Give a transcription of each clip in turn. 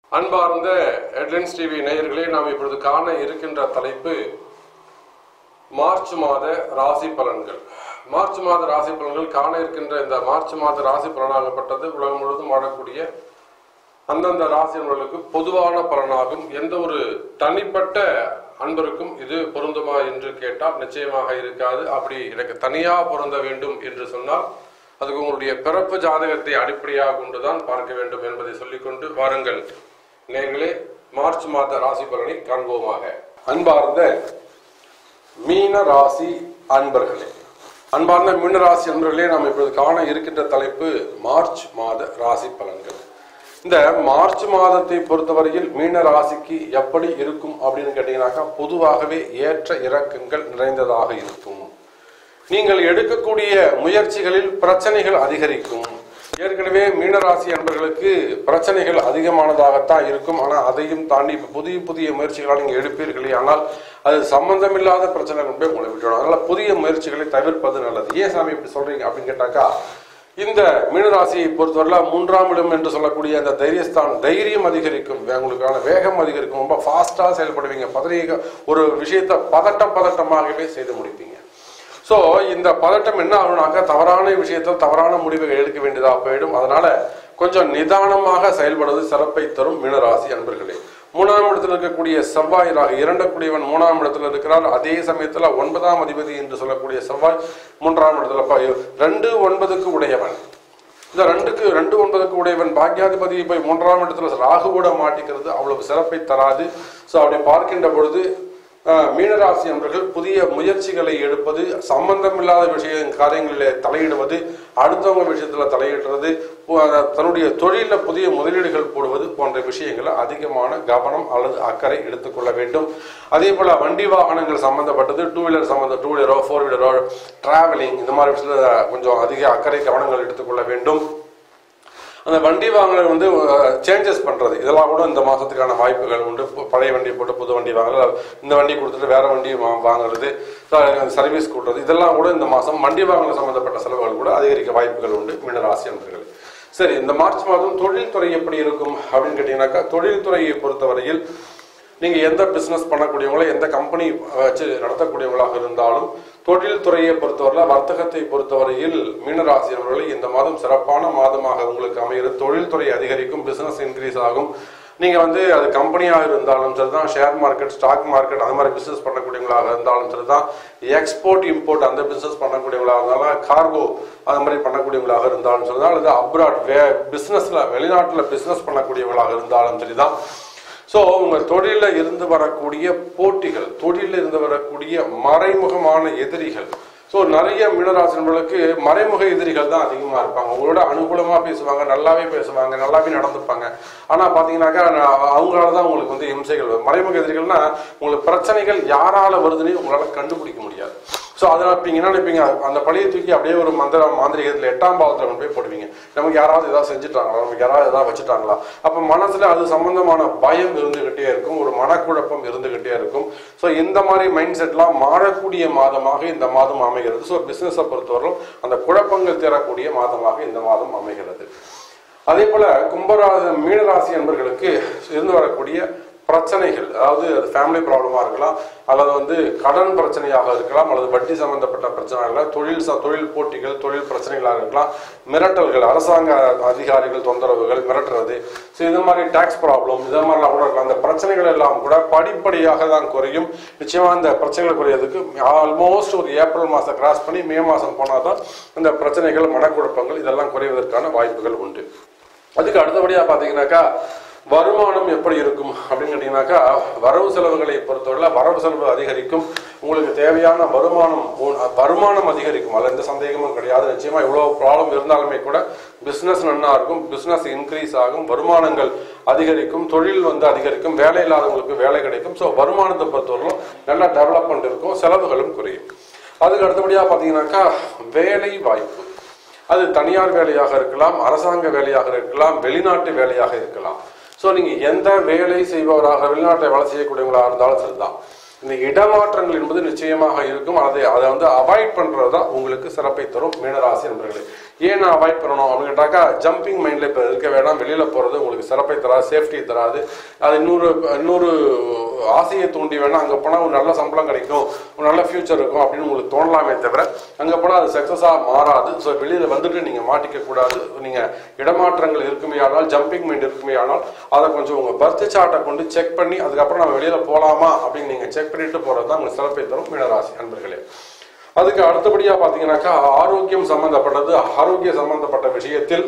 அன்பார்ந்த headlines TV நேயர்களே நாம் இப்பொழுது காண இருக்கின்ற தலைப்பு மார்ச் மாத ராசி பலன்கள் மார்ச் மாத ராசி பலன்கள் காண இருக்கின்ற இந்த மார்ச் மாத ராசி பலனாகப்பட்டது உலகம் முழுவதும் வாழக்கூடிய அந்தந்த ராசியினர்களுக்கு பொதுவான பலனாகும் எந்த ஒரு தனிப்பட்ட அன்பருக்கும் இது பொருந்துமா என்று கேட்டால் நிச்சயமாக இருக்காது அப்படி எனக்கு தனியா பொருந்த வேண்டும் என்று சொன்னால் அதுக்கு உங்களுடைய பிறப்பு ஜாதகத்தை அடிப்படையாக கொண்டுதான் பார்க்க வேண்டும் என்பதை சொல்லிக்கொண்டு வாருங்கள் நேர்களே மார்ச் மாத ராசி பலனை காண்போமாக அன்பார்ந்த மீன ராசி அன்பர்களே அன்பார்ந்த மீன ராசி அன்பர்களே நாம் இப்பொழுது காண இருக்கின்ற தலைப்பு மார்ச் மாத ராசி பலன்கள் இந்த மார்ச் மாதத்தை பொறுத்தவரையில் மீன ராசிக்கு எப்படி இருக்கும் அப்படின்னு கேட்டீங்கன்னாக்கா பொதுவாகவே ஏற்ற இறக்கங்கள் நிறைந்ததாக இருக்கும் நீங்கள் எடுக்கக்கூடிய முயற்சிகளில் பிரச்சனைகள் அதிகரிக்கும் ஏற்கனவே மீனராசி அன்பர்களுக்கு பிரச்சனைகள் அதிகமானதாகத்தான் இருக்கும் ஆனால் அதையும் தாண்டி இப்போ புதிய புதிய முயற்சிகளால் நீங்கள் எடுப்பீர்களே ஆனால் அது சம்பந்தமில்லாத பிரச்சனை கொண்டு போய் உங்களை விட்டுடும் அதனால புதிய முயற்சிகளை தவிர்ப்பது நல்லது ஏன் சாமி இப்படி சொல்றீங்க அப்படின்னு கேட்டாக்கா இந்த மீனராசியை பொறுத்தவரையில் மூன்றாம் இடம் என்று சொல்லக்கூடிய அந்த தைரியஸ்தான் தைரியம் அதிகரிக்கும் உங்களுக்கான வேகம் அதிகரிக்கும் ரொம்ப ஃபாஸ்ட்டாக செயல்படுவீங்க பதறிய ஒரு விஷயத்தை பதட்டம் பதட்டமாகவே செய்து முடிப்பீங்க ஸோ இந்த பதட்டம் என்ன ஆகுனாக்கா தவறான விஷயத்தில் தவறான முடிவுகள் எடுக்க வேண்டியதாக போயிடும் அதனால கொஞ்சம் நிதானமாக செயல்படுவது சிறப்பை தரும் மீனராசி அன்பர்களே மூணாம் இடத்தில் இருக்கக்கூடிய செவ்வாய் ராகு இரண்டக்கூடியவன் மூணாம் இடத்துல இருக்கிறார் அதே சமயத்துல ஒன்பதாம் அதிபதி என்று சொல்லக்கூடிய செவ்வாய் மூன்றாம் இடத்துல ப- ரெண்டு ஒன்பதுக்கு உடையவன் இந்த ரெண்டுக்கு ரெண்டு ஒன்பதுக்கு உடையவன் பாக்யாதிபதி போய் மூன்றாம் இடத்துல ராகு கூட மாட்டிக்கிறது அவ்வளவு சிறப்பை தராது ஸோ அப்படி பார்க்கின்ற பொழுது அஹ், மீனராசி அன்பர்கள் புதிய முயற்சிகளை எடுப்பது சம்பந்தமில்லாத விஷய காரியங்களிலே தலையிடுவது அடுத்தவங்க விஷயத்துல தலையிடுறது பு- அஹ், தன்னுடைய தொழில புதிய முதலீடுகள் போடுவது போன்ற விஷயங்களை அதிகமான கவனம் அல்லது அக்கறை எடுத்துக்கொள்ள வேண்டும் அதே போல வண்டி வாகனங்கள் சம்பந்தப்பட்டது டூ வீலர் சம்பந்த டூ வீலரோ ஃபோர் வீலரோ டிராவலிங் இந்த மாதிரி விஷயத்துல கொஞ்சம் அதிக அக்கறை கவனங்கள் எடுத்துக்கொள்ள வேண்டும் அந்த வண்டி வாங்குறது வந்து சேஞ்சஸ் பண்றது இதெல்லாம் கூட இந்த மாசத்துக்கான வாய்ப்புகள் உண்டு பு- பழைய வண்டி போட்டு புது வண்டி வாங்குறது இந்த வண்டி கொடுத்துட்டு வேற வண்டி வா- வாங்குறது சர்வீஸ் கூட்டுறது இதெல்லாம் கூட இந்த மாசம் வண்டி வாங்குறது சம்பந்தப்பட்ட செலவுகள் கூட அதிகரிக்க வாய்ப்புகள் உண்டு மீனராசி அன்பர்கள் சரி இந்த மார்ச் மாதம் தொழில்துறை எப்படி இருக்கும் அப்படின்னு கேட்டீங்கன்னாக்கா தொழில்துறையை பொறுத்தவரையில் நீங்க எந்த பிசினஸ் பண்ணக்கூடியவங்களோ எந்த கம்பெனி வச்சு நடத்தக்கூடியவங்களாக இருந்தாலும் தொழில் துறையை பொறுத்தவரை வர்த்தகத்தை பொறுத்தவரையில் மீனராசி அவர்களை இந்த மாதம் சிறப்பான மாதமாக உங்களுக்கு அமைகிறது தொழில்துறை அதிகரிக்கும் பிசினஸ் இன்க்ரீஸ் ஆகும் நீங்க வந்து அது கம்பெனியாக இருந்தாலும் சரிதான் ஷேர் மார்க்கெட் ஸ்டாக் மார்க்கெட் அந்த மாதிரி பிசினஸ் பண்ணக்கூடியவங்களாக இருந்தாலும் சரிதான் எக்ஸ்போர்ட் இம்போர்ட் அந்த பிசினஸ் பண்ணக்கூடியவங்களாக இருந்தாலும் கார்கோ அந்த மாதிரி பண்ணக்கூடியவங்களாக இருந்தாலும் சரிதான் அல்லது அப்ராட் வே பிசினஸ்ல வெளிநாட்டுல பிசினஸ் பண்ணக்கூடியவங்களாக இருந்தாலும் சரிதான் ஸோ உங்க தொழில இருந்து வரக்கூடிய போட்டிகள் தொழில இருந்து வரக்கூடிய மறைமுகமான எதிரிகள் ஸோ நிறைய மீனராசினர்களுக்கு மறைமுக எதிரிகள் தான் அதிகமாக இருப்பாங்க உங்களோட அனுகூலமாக பேசுவாங்க நல்லாவே பேசுவாங்க நல்லாவே நடந்துப்பாங்க ஆனால் பார்த்தீங்கன்னாக்கா நான் அவங்களால தான் உங்களுக்கு வந்து இம்சைகள் வரும் மறைமுக எதிரிகள்னா உங்களுக்கு பிரச்சனைகள் யாரால வருதுன்னு உங்களால் கண்டுபிடிக்க முடியாது ஸோ அதனால் இப்போ என்ன நினைப்பீங்க அந்த பழைய தூக்கி அப்படியே ஒரு மந்திர மாந்திரிகத்தில் எட்டாம் பாவத்தில் கொண்டு போய் போடுவீங்க நமக்கு யாராவது ஏதாவது செஞ்சுட்டாங்களா நமக்கு யாராவது ஏதாவது வச்சுட்டாங்களா அப்போ மனசுல அது சம்பந்தமான பயம் இருந்துகிட்டே இருக்கும் ஒரு மனக்குழப்பம் இருந்துகிட்டே இருக்கும் ஸோ இந்த மாதிரி மைண்ட் செட்லாம் மாறக்கூடிய மாதமாக இந்த மாதம் அமைகிறது ஸோ பிசினஸை பொறுத்தவரையிலும் அந்த குழப்பங்கள் தரக்கூடிய மாதமாக இந்த மாதம் அமைகிறது அதே போல கும்பராசி மீனராசி என்பர்களுக்கு இருந்து வரக்கூடிய பிரச்சனைகள் அதாவது ஃபேமிலி ப்ராப்ளமாக இருக்கலாம் அல்லது வந்து கடன் பிரச்சனையாக இருக்கலாம் அல்லது வட்டி சம்பந்தப்பட்ட பிரச்சனையாக இருக்கலாம் தொழில் ச- தொழில் போட்டிகள் தொழில் பிரச்சனைகளாக இருக்கலாம் மிரட்டல்கள் அரசாங்க அதிகாரிகள் தொந்தரவுகள் மிரட்டுறது ஸோ இது மாதிரி டாக்ஸ் ப்ராப்ளம் இது மாதிரிலாம் கூட இருக்கலாம் அந்த பிரச்சனைகள் எல்லாம் கூட படிப்படியாக தான் குறையும் நிச்சயமா இந்த பிரச்சனைகள் குறையதுக்கு ஆல்மோஸ்ட் ஒரு ஏப்ரல் மாதம் கிராஸ் பண்ணி மே மாதம் போனால் தான் இந்த பிரச்சனைகள் மனக்குழப்பங்கள் இதெல்லாம் குறைவதற்கான வாய்ப்புகள் உண்டு அதுக்கு அடுத்தபடியாக பார்த்தீங்கன்னாக்கா வருமானம் எப்படி இருக்கும் அப்படின்னு கேட்டீங்கன்னாக்கா வரவு செலவுகளை பொறுத்தவரை வரவு செலவு அதிகரிக்கும் உங்களுக்கு தேவையான வருமானம் உ- வருமானம் அதிகரிக்கும் அதில் எந்த சந்தேகமும் கிடையாது நிச்சயமா இவ்வளோ ப்ராப்ளம் இருந்தாலுமே கூட பிஸ்னஸ் நன்னா இருக்கும் பிஸ்னஸ் இன்க்ரீஸ் ஆகும் வருமானங்கள் அதிகரிக்கும் தொழில் வந்து அதிகரிக்கும் வேலை இல்லாதவங்களுக்கு வேலை கிடைக்கும் ஸோ வருமானத்தை பொறுத்தவரையிலும் நல்ல டெவலப்மெண்ட் இருக்கும் செலவுகளும் குறையும் அதுக்கு அடுத்தபடியாக பார்த்தீங்கன்னாக்கா வேலை வாய்ப்பு அது தனியார் வேலையாக இருக்கலாம் அரசாங்க வேலையாக இருக்கலாம் வெளிநாட்டு வேலையாக இருக்கலாம் ஸோ நீங்க எந்த வேலை செய்பவராக வெளிநாட்டை வேலை செய்யக்கூடியவங்களா இருந்தாலும் சரிதான் இந்த இடமாற்றங்கள் என்பது நிச்சயமாக இருக்கும் அதை அதை வந்து அவாய்ட் பண்றது தான் உங்களுக்கு சிறப்பை தரும் மீனராசி நண்பர்களே ஏன் நான் அவாய்ட் பண்ணணும் அப்படின்னு கேட்டாக்கா ஜம்பிங் மைண்டில் இப்போ இருக்க வேணாம் வெளியில் போகிறது உங்களுக்கு சிறப்பை தராது சேஃப்டி தராது அது இன்னொரு இன்னொரு ஆசையை தூண்டி வேணாம் அங்கே போனால் ஒரு நல்ல சம்பளம் கிடைக்கும் ஒரு நல்ல ஃபியூச்சர் இருக்கும் அப்படின்னு உங்களுக்கு தோணலாமே தவிர அங்கே போனால் அது சக்ஸஸாக மாறாது ஸோ வெளியில் வந்துட்டு நீங்கள் மாட்டிக்க கூடாது நீங்கள் இடமாற்றங்கள் இருக்குமே ஆனால் ஜம்பிங் மைண்ட் இருக்குமே ஆனால் அதை கொஞ்சம் உங்கள் பர்த் சார்ட்டை கொண்டு செக் பண்ணி அதுக்கப்புறம் நம்ம வெளியில் போகலாமா அப்படின்னு நீங்கள் செக் பண்ணிட்டு போகிறது தான் உங்களுக்கு சிறப்பை தரும் மீனராசி அன்பர்களே அதுக்கு அடுத்தபடியா பாத்தீங்கன்னாக்கா ஆரோக்கியம் சம்பந்தப்பட்டது ஆரோக்கிய சம்பந்தப்பட்ட விஷயத்தில்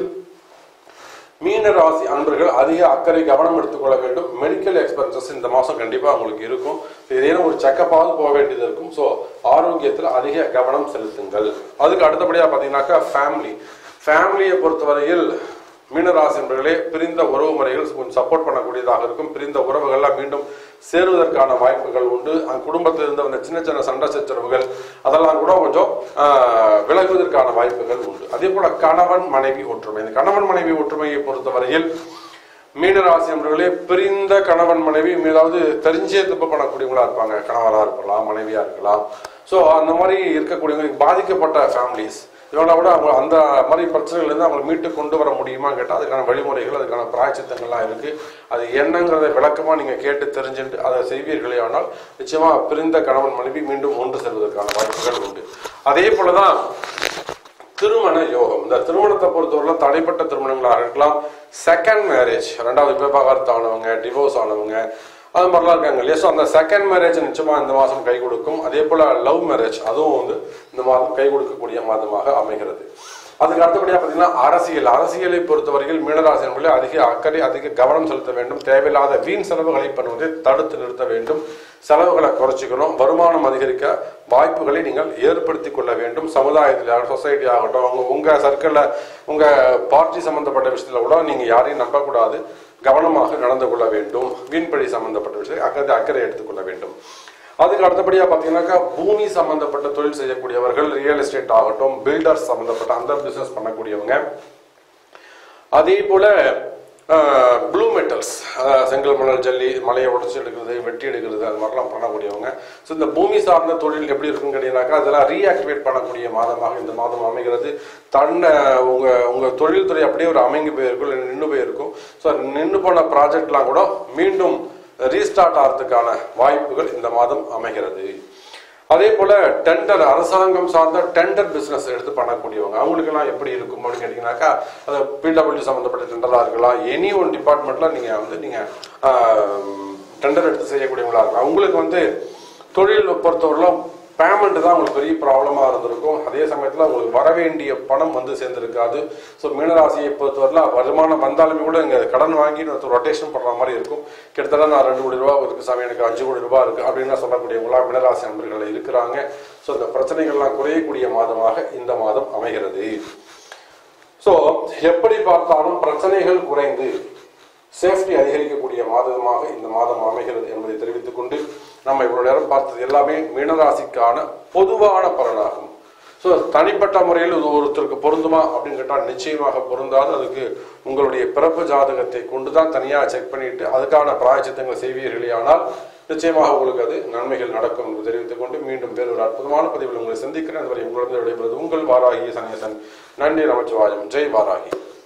மீன ராசி அன்பர்கள் அதிக அக்கறை கவனம் எடுத்துக்கொள்ள வேண்டும் மெடிக்கல் எக்ஸ்பென்சஸ் இந்த மாதம் கண்டிப்பாக உங்களுக்கு இருக்கும் ஏதேனும் ஒரு செக்கப்பாவது போக வேண்டியது இருக்கும் ஸோ ஆரோக்கியத்தில் அதிக கவனம் செலுத்துங்கள் அதுக்கு அடுத்தபடியாக பார்த்தீங்கன்னாக்கா ஃபேமிலி ஃபேமிலியை பொறுத்தவரையில் மீனராசி என்பர்களே பிரிந்த உறவு முறைகள் கொஞ்சம் சப்போர்ட் பண்ணக்கூடியதாக இருக்கும் பிரிந்த உறவுகள்லாம் மீண்டும் சேருவதற்கான வாய்ப்புகள் உண்டு அந்த குடும்பத்தில் இருந்த அந்த சின்ன சின்ன சண்டை சச்சரவுகள் அதெல்லாம் கூட கொஞ்சம் ஆஹ், விலகுவதற்கான வாய்ப்புகள் உண்டு அதே போல கணவன் மனைவி ஒற்றுமை இந்த கணவன் மனைவி ஒற்றுமையை பொறுத்தவரையில் மீனராசி என்பவர்களே பிரிந்த கணவன் மனைவி ஏதாவது தெரிஞ்சே தப்பு பண்ணக்கூடியவங்களா இருப்பாங்க கணவராக இருக்கலாம் மனைவியா இருக்கலாம் ஸோ அந்த மாதிரி இருக்கக்கூடியவங்க பாதிக்கப்பட்ட ஃபேமிலிஸ் இவங்கள விட அவங்க அந்த மாதிரி பிரச்சனைகள்லேருந்து அவங்களை மீட்டு கொண்டு வர முடியுமா கேட்டால் அதுக்கான வழிமுறைகள் அதுக்கான பிராய்ச்சித்தங்கள்லாம் இருக்குது அது என்னங்கிறத விளக்கமாக நீங்கள் கேட்டு தெரிஞ்சுட்டு அதை செய்வீர்களே ஆனால் நிச்சயமாக பிரிந்த கணவன் மனைவி மீண்டும் ஒன்று செல்வதற்கான வாய்ப்புகள் உண்டு அதே போல தான் திருமண யோகம் இந்த திருமணத்தை பொறுத்தவரை தடைப்பட்ட திருமணங்களாக இருக்கலாம் செகண்ட் மேரேஜ் ரெண்டாவது விவாகரத்து ஆனவங்க டிவோர்ஸ் ஆனவங்க அது மாதிரிலாம் இருக்காங்க இல்லையா ஸோ அந்த செகண்ட் மேரேஜ் நிச்சயமா இந்த மாதம் கை கொடுக்கும் அதே போல லவ் மேரேஜ் அதுவும் வந்து இந்த மாதம் கை கொடுக்கக்கூடிய மாதமாக அமைகிறது அதுக்கு அடுத்தபடியாக பார்த்தீங்கன்னா அரசியல் அரசியலை பொறுத்தவரையில் மீனராசி என்பதில் அதிக அக்கறை அதிக கவனம் செலுத்த வேண்டும் தேவையில்லாத வீண் செலவுகளை பண்ணுவதை தடுத்து நிறுத்த வேண்டும் செலவுகளை குறைச்சிக்கணும் வருமானம் அதிகரிக்க வாய்ப்புகளை நீங்கள் ஏற்படுத்தி கொள்ள வேண்டும் சமுதாயத்தில் சொசைட்டி ஆகட்டும் உங்க உங்க சர்க்கிளில் உங்க பார்ட்டி சம்பந்தப்பட்ட விஷயத்துல கூட நீங்க யாரையும் நம்பக்கூடாது கவனமாக நடந்து கொள்ள வேண்டும் வீண்பழி சம்பந்தப்பட்ட விஷயத்தை அக்கறை அக்கறை எடுத்துக்கொள்ள வேண்டும் அதுக்கு அடுத்தபடியா பார்த்தீங்கன்னாக்கா பூமி சம்பந்தப்பட்ட தொழில் செய்யக்கூடியவர்கள் ரியல் எஸ்டேட் ஆகட்டும் பில்டர்ஸ் சம்பந்தப்பட்ட அந்த பிசினஸ் பண்ணக்கூடியவங்க அதே போல ப்ளூ மெட்டல்ஸ் செங்கல் மணல் ஜல்லி மலையை உடச்சி எடுக்கிறது வெட்டி எடுக்கிறது அது மாதிரிலாம் பண்ணக்கூடியவங்க ஸோ இந்த பூமி சார்ந்த தொழில் எப்படி இருக்குன்னு கேட்டீங்கன்னாக்கா அதெல்லாம் ரீஆக்டிவேட் பண்ணக்கூடிய மாதமாக இந்த மாதம் அமைகிறது தன்னை உங்க உங்க தொழில்துறை அப்படியே ஒரு அமைங்கி போயிருக்கும் இல்லை நின்று போயிருக்கும் ஸோ நின்று போன ப்ராஜெக்ட்லாம் கூட மீண்டும் ரீஸ்டார்ட் ஆகிறதுக்கான வாய்ப்புகள் இந்த மாதம் அமைகிறது அதே போல டெண்டர் அரசாங்கம் சார்ந்த டெண்டர் பிசினஸ் எடுத்து பண்ணக்கூடியவங்க அவங்களுக்கெல்லாம் எப்படி இருக்கும் அப்படின்னு கேட்டீங்கன்னாக்கா அது பிடபிள்யூ சம்மந்தப்பட்ட டெண்டராக இருக்கலாம் எனி ஒன் டிபார்ட்மெண்ட்ல நீங்க வந்து நீங்க டெண்டர் எடுத்து செய்யக்கூடியவங்களா இருக்கலாம் உங்களுக்கு வந்து தொழில் பொறுத்தவரையிலும் பேமெண்ட் தான் உங்களுக்கு பெரிய ப்ராப்ளமாக இருந்திருக்கும் அதே சமயத்தில் உங்களுக்கு வர வேண்டிய பணம் வந்து சேர்ந்திருக்காது ஸோ மீனராசியை பொறுத்தவரையில் வருமானம் வந்தாலுமே கூட இங்கே கடன் வாங்கி ரொட்டேஷன் பண்ணுற மாதிரி இருக்கும் கிட்டத்தட்ட நான் ரெண்டு கோடி ரூபா இருக்கு சாமி எனக்கு அஞ்சு கோடி ரூபா இருக்கு அப்படின்னு சொல்லக்கூடியவங்களாம் மீனராசி நண்பர்கள் இருக்கிறாங்க ஸோ இந்த பிரச்சனைகள்லாம் குறையக்கூடிய மாதமாக இந்த மாதம் அமைகிறது ஸோ எப்படி பார்த்தாலும் பிரச்சனைகள் குறைந்து சேஃப்டி அதிகரிக்கக்கூடிய மாதமாக இந்த மாதம் அமைகிறது என்பதை தெரிவித்துக் கொண்டு நம்ம இவ்வளவு நேரம் பார்த்தது எல்லாமே மீனராசிக்கான பொதுவான பலனாகும் ஸோ தனிப்பட்ட முறையில் இது ஒருத்தருக்கு பொருந்துமா அப்படின்னு கேட்டால் நிச்சயமாக பொருந்தாது அதுக்கு உங்களுடைய பிறப்பு ஜாதகத்தை கொண்டு தான் தனியாக செக் பண்ணிட்டு அதுக்கான பிராயச்சித்தங்களை செய்வீர்களே ஆனால் நிச்சயமாக உங்களுக்கு அது நன்மைகள் நடக்கும் என்று தெரிவித்துக் கொண்டு மீண்டும் வேறு ஒரு அற்புதமான பதிவில் உங்களை சந்திக்கிறேன் அதுவரை உங்களிடம் விடைபெறுவது உங்கள் வாராகி சனேசன் நன்றி நமச்சிவாயம் ஜெய் வாராகி